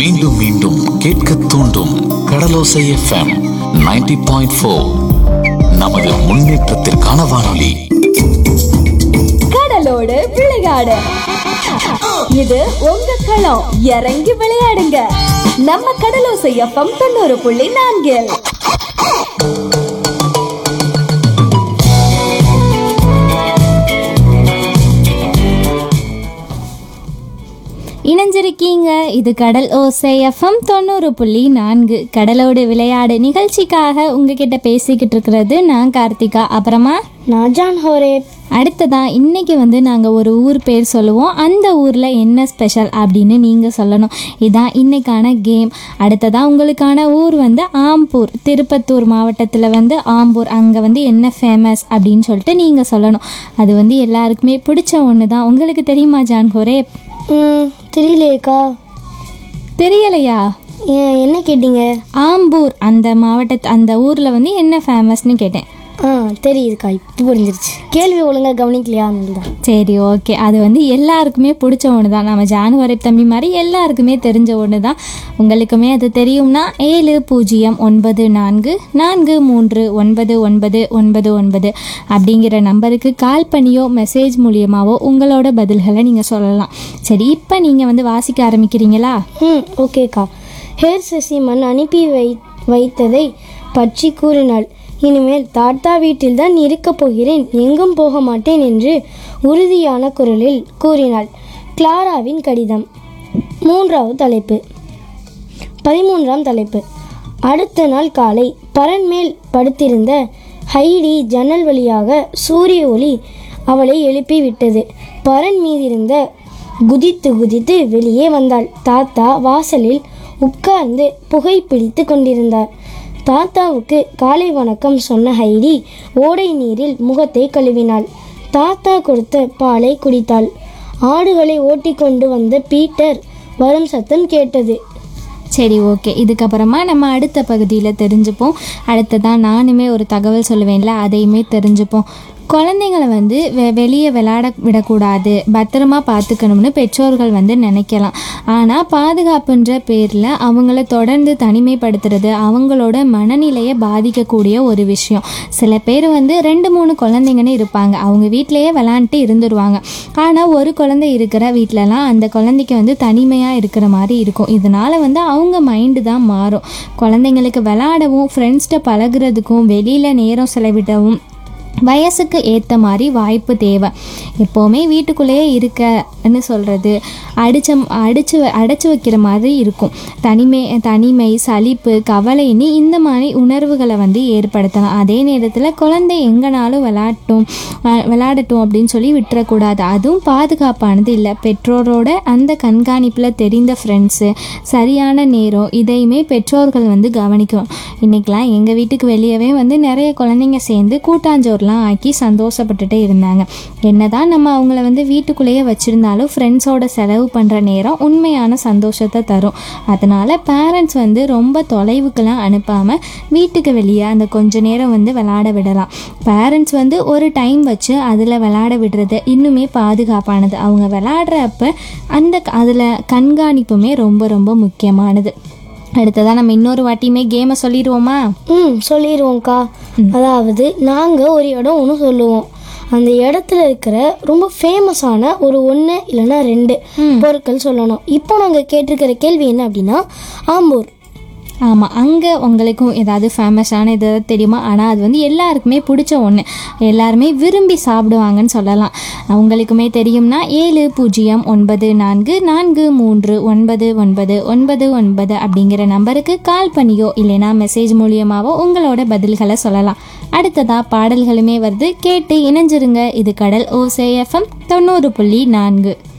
மீண்டும் மீண்டும் கேட்க தூண்டும் கடலோசை எஃப்எம் 90.4 பாயிண்ட் ஃபோர் நமது முன்னேற்றத்திற்கான வானொலி கடலோடு விளையாடு இது உங்க களம் இறங்கி விளையாடுங்க நம்ம கடலோசை எஃப்எம் தொண்ணூறு புள்ளி நான்கில் இணைஞ்சிருக்கீங்க இது கடல் ஓசை எஃப்எம் தொண்ணூறு புள்ளி நான்கு கடலோடு விளையாடு நிகழ்ச்சிக்காக உங்ககிட்ட பேசிக்கிட்டு இருக்கிறது நான் கார்த்திகா அப்புறமா நான் ஜான் ஹோரே அடுத்ததா இன்னைக்கு வந்து நாங்கள் ஒரு ஊர் பேர் சொல்லுவோம் அந்த ஊரில் என்ன ஸ்பெஷல் அப்படின்னு நீங்கள் சொல்லணும் இதான் இன்னைக்கான கேம் அடுத்ததா உங்களுக்கான ஊர் வந்து ஆம்பூர் திருப்பத்தூர் மாவட்டத்தில் வந்து ஆம்பூர் அங்கே வந்து என்ன ஃபேமஸ் அப்படின்னு சொல்லிட்டு நீங்கள் சொல்லணும் அது வந்து எல்லாருக்குமே பிடிச்ச ஒன்று தான் உங்களுக்கு தெரியுமா ஜான் ஹோரே ம் தெரியலையேக்கா தெரியலையா ஏன் என்ன கேட்டீங்க ஆம்பூர் அந்த மாவட்டத்து அந்த ஊரில் வந்து என்ன ஃபேமஸ்னு கேட்டேன் ஆ தெரியுதுக்கா இப்போ புரிஞ்சிருச்சு கேள்வி ஒழுங்கா கவனிக்கலையா தான் சரி ஓகே அது வந்து எல்லாருக்குமே பிடிச்ச ஒன்று தான் நம்ம ஜானுவரி தம்பி மாதிரி எல்லாருக்குமே தெரிஞ்ச ஒன்று தான் உங்களுக்குமே அது தெரியும்னா ஏழு பூஜ்ஜியம் ஒன்பது நான்கு நான்கு மூன்று ஒன்பது ஒன்பது ஒன்பது ஒன்பது அப்படிங்கிற நம்பருக்கு கால் பண்ணியோ மெசேஜ் மூலியமாவோ உங்களோட பதில்களை நீங்கள் சொல்லலாம் சரி இப்போ நீங்கள் வந்து வாசிக்க ஆரம்பிக்கிறீங்களா ம் ஓகேக்கா ஹேர் சசிமன் அனுப்பி வை வைத்ததை பற்றி கூறினாள் இனிமேல் தாத்தா வீட்டில்தான் இருக்கப் போகிறேன் எங்கும் போக மாட்டேன் என்று உறுதியான குரலில் கூறினாள் கிளாராவின் கடிதம் மூன்றாவது தலைப்பு பதிமூன்றாம் தலைப்பு அடுத்த நாள் காலை பரன் மேல் படுத்திருந்த ஹைடி ஜன்னல் வழியாக சூரிய ஒளி அவளை எழுப்பி விட்டது பரன் மீதிருந்த குதித்து குதித்து வெளியே வந்தாள் தாத்தா வாசலில் உட்கார்ந்து புகை பிடித்து கொண்டிருந்தார் தாத்தாவுக்கு காலை வணக்கம் சொன்ன ஹைடி ஓடை நீரில் முகத்தை கழுவினாள் தாத்தா கொடுத்த பாலை குடித்தாள் ஆடுகளை ஓட்டிக்கொண்டு வந்த பீட்டர் வரும் சத்தம் கேட்டது சரி ஓகே இதுக்கப்புறமா நம்ம அடுத்த பகுதியில் தெரிஞ்சுப்போம் அடுத்ததான் நானுமே ஒரு தகவல் சொல்லுவேன்ல அதையுமே தெரிஞ்சுப்போம் குழந்தைங்களை வந்து வெ வெளியே விளையாட விடக்கூடாது பத்திரமா பார்த்துக்கணும்னு பெற்றோர்கள் வந்து நினைக்கலாம் ஆனால் பாதுகாப்புன்ற பேரில் அவங்கள தொடர்ந்து தனிமைப்படுத்துறது அவங்களோட மனநிலையை பாதிக்கக்கூடிய ஒரு விஷயம் சில பேர் வந்து ரெண்டு மூணு குழந்தைங்கன்னு இருப்பாங்க அவங்க வீட்டிலேயே விளாண்டுட்டு இருந்துருவாங்க ஆனால் ஒரு குழந்தை இருக்கிற வீட்டிலலாம் அந்த குழந்தைக்கு வந்து தனிமையாக இருக்கிற மாதிரி இருக்கும் இதனால வந்து அவங்க மைண்டு தான் மாறும் குழந்தைங்களுக்கு விளாடவும் ஃப்ரெண்ட்ஸ்கிட்ட பழகுறதுக்கும் வெளியில் நேரம் செலவிடவும் வயசுக்கு ஏற்ற மாதிரி வாய்ப்பு தேவை எப்போவுமே வீட்டுக்குள்ளேயே இருக்கன்னு சொல்கிறது அடிச்ச அடிச்சு அடைச்சி வைக்கிற மாதிரி இருக்கும் தனிமை தனிமை சலிப்பு கவலைன்னு இந்த மாதிரி உணர்வுகளை வந்து ஏற்படுத்தலாம் அதே நேரத்தில் குழந்தை எங்கனாலும் விளாட்டும் அஹ் விளையாடட்டும் அப்படின்னு சொல்லி விட்டுறக்கூடாது அதுவும் பாதுகாப்பானது இல்லை பெற்றோரோட அந்த கண்காணிப்பில் தெரிந்த ஃப்ரெண்ட்ஸு சரியான நேரம் இதையுமே பெற்றோர்கள் வந்து கவனிக்கணும் இன்றைக்கெலாம் எங்கள் வீட்டுக்கு வெளியவே வந்து நிறைய குழந்தைங்க சேர்ந்து கூட்டாஞ்சோறுலாம் ஆக்கி சந்தோஷப்பட்டுட்டே இருந்தாங்க என்னதான் நம்ம அவங்கள வந்து வீட்டுக்குள்ளேயே வச்சுருந்தாலும் ஃப்ரெண்ட்ஸோட செலவு பண்ணுற நேரம் உண்மையான சந்தோஷத்தை தரும் அதனால் பேரண்ட்ஸ் வந்து ரொம்ப தொலைவுக்கெல்லாம் அனுப்பாமல் வீட்டுக்கு வெளியே அந்த கொஞ்ச நேரம் வந்து விளாட விடலாம் பேரண்ட்ஸ் வந்து ஒரு டைம் வச்சு அதில் விளாட விடுறது இன்னுமே பாதுகாப்பானது அவங்க விளாடுறப்ப அந்த அதில் கண்காணிப்புமே ரொம்ப ரொம்ப முக்கியமானது அடுத்ததாக நம்ம இன்னொரு வாட்டியுமே கேமை சொல்லிடுவோமா ம் சொல்லிடுவோம்க்கா அதாவது நாங்கள் ஒரு இடம் ஒன்று சொல்லுவோம் அந்த இடத்துல இருக்கிற ரொம்ப ஃபேமஸான ஒரு ஒன்று இல்லைன்னா ரெண்டு பொருட்கள் சொல்லணும் இப்போ நாங்கள் கேட்டிருக்கிற கேள்வி என்ன அப்படின்னா ஆம்பூர் ஆமாம் அங்கே உங்களுக்கும் ஏதாவது ஃபேமஸான இது தெரியுமா ஆனால் அது வந்து எல்லாருக்குமே பிடிச்ச ஒன்று எல்லாருமே விரும்பி சாப்பிடுவாங்கன்னு சொல்லலாம் உங்களுக்குமே தெரியும்னா ஏழு பூஜ்ஜியம் ஒன்பது நான்கு நான்கு மூன்று ஒன்பது ஒன்பது ஒன்பது ஒன்பது அப்படிங்கிற நம்பருக்கு கால் பண்ணியோ இல்லைனா மெசேஜ் மூலியமாவோ உங்களோட பதில்களை சொல்லலாம் அடுத்ததாக பாடல்களுமே வருது கேட்டு இணைஞ்சிருங்க இது கடல் ஓசேஎஃப்எம் தொண்ணூறு புள்ளி நான்கு